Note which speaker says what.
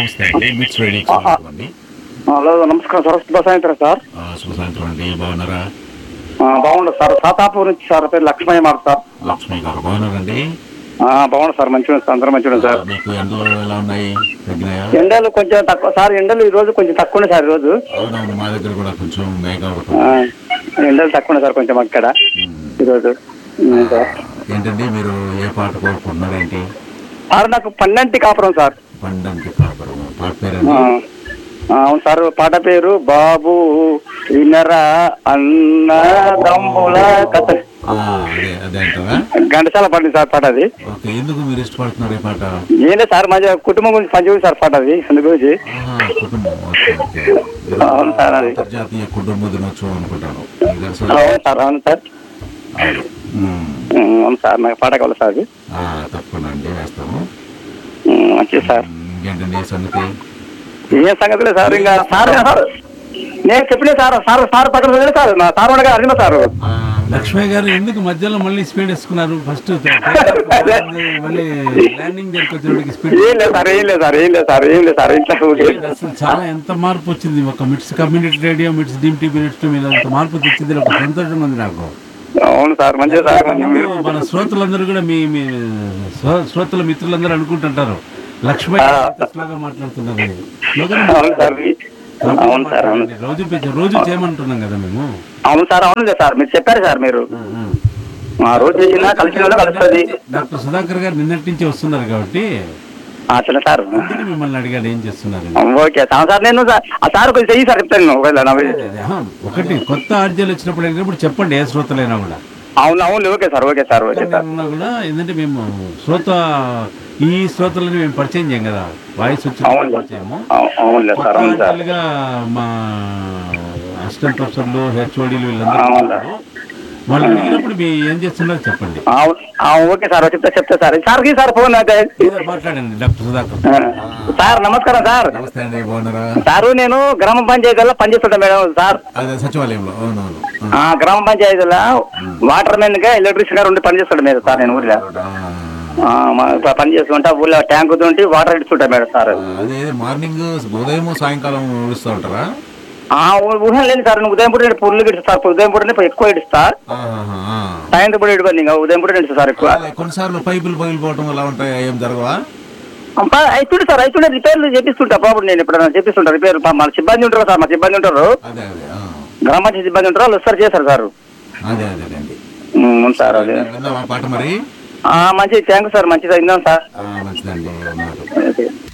Speaker 1: నమస్తే అండి mix ready అండి
Speaker 2: హలో నమస్కారం సార్ శుభ సాయంత్రం సార్
Speaker 1: శుభ సాయంత్రం అండి బాగున్నారా
Speaker 2: ఆ, బాగుండదు సార్ సాతాపూర్ నుంచి సార్ పేరు లక్ష్మయ్య మాట సార్
Speaker 1: లక్ష్మి గారు బాగున్నారండి
Speaker 2: ఆ, బాగుంది సార్ మంచిగా ఉంది సార్ అందరూ మంచిగా ఉంది సార్
Speaker 1: మీకు ఎండలు ఎలా ఉన్నాయి తగ్గినాయా
Speaker 2: ఎండలు కొంచెం తక్కువ సార్ ఎండలు ఈ రోజు కొంచెం తక్కువ ఉన్నాయి సార్ ఈ రోజు
Speaker 1: అవునవును మా దగ్గర కూడా కొంచెం మేఘ
Speaker 2: ఆ, ఎండలు తక్కువ ఉన్నాయి సార్ కొంచెం అక్కడ ఈ రోజు ఉమ్, సార్
Speaker 1: ఏంటండి మీరు ఏ పాట కోరుకుంటున్నారేంటి
Speaker 2: సార్ నాకు పన్నెంటి కాపురం సార్
Speaker 1: పండంకి కాపరం పాట
Speaker 2: ఆ,
Speaker 1: పేరండి
Speaker 2: ఆ, అవును సార్ పాట పేరు బాబు వినరా అన్న దమ్ముల కథ
Speaker 1: ఆ, అదే అదే అంటారా
Speaker 2: ఘంటసాల పాడింది సార్ పాట అది
Speaker 1: ఓకే ఎందుకు మీరు ఇష్టపడుతున్నారు ఈ పాట
Speaker 2: ఏంటో సార్ మంచిగా కుటుంబం గురించి పనిచేయండి సార్ పాట అది అందు గురించి
Speaker 1: ఆహా, కుటుంబం ఓకే ఓకే
Speaker 2: అవును సార్, అది.
Speaker 1: అంతర్జాతీయ కుటుంబ దినోత్సవం అనుకుంటాను మీకు తెలుసా?
Speaker 2: అవును సార్ అవును సార్
Speaker 1: అవును. ఉమ్.
Speaker 2: ఉమ్, అవును సార్ నాకు పాట కావాలి సార్ అది
Speaker 1: ఆ, తప్పకుండా అండి వేస్తాము
Speaker 2: ఉమ్, మంచిది సార్
Speaker 1: ఉమ్, ఇంకేంటండి ఈ సంగతి
Speaker 2: ఏం సంగతి లేదు సార్ ఇంకా సార్ సార్ నేను చెప్పిన సార్ సార్ సార్ పక్కన వెళ్ళి సార్ నా సార్ ఉండగా అడిగిన సార్
Speaker 1: ఆ,
Speaker 3: లక్ష్మయ్య గారు ఎందుకు మధ్యలో మళ్ళీ స్పీడ్ వేసుకున్నారు ఫస్ట్ మళ్ళీ ల్యాండింగ్ దగ్గరికి వచ్చేటికి స్పీడ్
Speaker 2: ఏం లేదు సార్ ఏం లేదు సార్ ఏం లేదు సార్ ఏం లేదు సార్ ఇంట్లో
Speaker 3: అసలు చాలా ఎంత మార్పు వచ్చింది ఒక మిట్స్ కమ్యూనిటీ రేడియో మిట్స్ డీమ్ టీవీ నెట్స్ మీద అంత మార్పు తెచ్చింది ఒక సంతోషంగా ఉంది నాకు
Speaker 2: అవును సార్ మంచిది సార్ మీరు
Speaker 3: మన శ్రోతలందరూ కూడా మీ మీ శ్రో- శ్రోతల మిత్రులందరూ అనుకుంటుంటారు లక్ష్మయ్య ఎంత స్లోగా మాట్లాడుతున్నారు స్లోగానే
Speaker 2: అవును సార్ అవును సార్ అవును
Speaker 3: మాట్లాడండి. రోజు పెంచ- రోజు చేయమంటున్నాం కదా మేము
Speaker 2: అవును సార్ అవును లేదు సార్ మీరు చెప్పారు సార్ మీరు ఆ రోజు చేసినా కలిసిన కలుస్తుంది
Speaker 3: డాక్టర్ సుధాకర్ గారు నిన్నటి నుంచి వస్తున్నారు కాబట్టి
Speaker 2: అట్లా సార్
Speaker 3: అందుకే మిమ్మల్ని అడిగాడు ఏం చేస్తున్నారు
Speaker 2: ఓకే సార్ సార్ నేను సార్ ఆ సార్ కొంచెం చెయ్యి సార్ చెప్తాను ఒకవేళ నా
Speaker 3: ఆహా, ఒకటి కొత్త ఆర్జీలు వచ్చినప్పుడు ఏంటంటే చెప్పండి ఏ శ్రోతలైనా కూడా
Speaker 2: అవును అవును okay sir okay sir okay sir
Speaker 3: ఉన్నా కూడా ఏంటంటే మేము శ్రోత ఈ శ్రోతలని మేము పరిచయం చేయం కదా వాయిస్ వచ్చి
Speaker 2: అవును.
Speaker 3: పరిచయము
Speaker 2: అవు- అవునులే సార్ అవును సార్
Speaker 3: కొత్తగా మా అసిస్టెంట్ ప్రొఫెసర్లు హెచ్ఓడీలు వీళ్ళందరూ
Speaker 2: అవును.
Speaker 3: ఉన్నారు. వాళ్ళు అడిగినప్పుడు మీ ఏం చేస్తున్నారో చెప్పండి
Speaker 2: అవును ఆ, ఓకే సార్ చెప్తా చెప్తా సార్ సార్కి సార్ ఫోన్ అయితే.
Speaker 3: ఏదో మాట్లాడండి డాక్టర్ సుధాకర్
Speaker 2: ఆ, సార్ నమస్కారం సార్
Speaker 1: నమస్తే అండి బాగున్నారా
Speaker 2: సారు నేను గ్రామ పంచాయతీలో పనిచేస్తుంటా మేడం సార్
Speaker 1: అదే సచివాలయంలో అవునవును ఆ.
Speaker 2: ఆ గ్రామ పంచాయతీలో వాటర్ మెన్ గా ఎలక్ట్రిషియన్ గా ఉండి పనిచేస్తాడు మేడం సార్ నేను ఊరిలో
Speaker 1: ఆ,
Speaker 2: ఆ, మా ఇప్పుడు పని చేసుకుంటా ఊళ్ళో ట్యాంక్ తోటి వాటర్ ఇస్తుంటా మేడం సార్
Speaker 1: అదే మార్నింగ్ ఉదయం సాయంకాలం ఇస్తూ ఉంటారా
Speaker 2: ఆ ఊహ లేదు సార్ నువ్వు ఉదయం పూట నేను పుల్లు ఇడుస్తా సార్ ఉదయం పూట ఎక్కువ ఇడుస్తా
Speaker 1: ఆహాహా, ఆ.
Speaker 2: సాయంత్రం పూట ఇడుకోండి ఇంకా ఉదయం పూట ఇడుస్తా సార్ ఎక్కువ
Speaker 1: అదే, కొన్నిసార్లు పైపులు పగిలిపోవటం అలా ఉంటాయి ఏం జరగవా
Speaker 2: అబ్బా, అవుతుండే సార్ అవుతుండే రిపేర్లు చేపిస్తుంటా బాబు నేను ఎప్పుడైనా చేపిస్తుంటా రిపేర్ మా సిబ్బంది ఉంటారు సార్ మా సిబ్బంది ఉంటారు
Speaker 1: అదే అదే ఆ.
Speaker 2: గ్రామ పంచాయతీ సిబ్బంది ఉంటారు వాళ్ళు వస్తారు చేస్తారు సార్
Speaker 1: అదే అదే అండి
Speaker 2: ఉమ్, అవును సార్ అదే
Speaker 1: విందామా పాట మరి
Speaker 2: ఆ, మంచిది థ్యాంక్ సార్ మంచిది ఇందాం సార్
Speaker 1: ఆ, మంచిదండి ఉన్నారు
Speaker 2: ఓకే.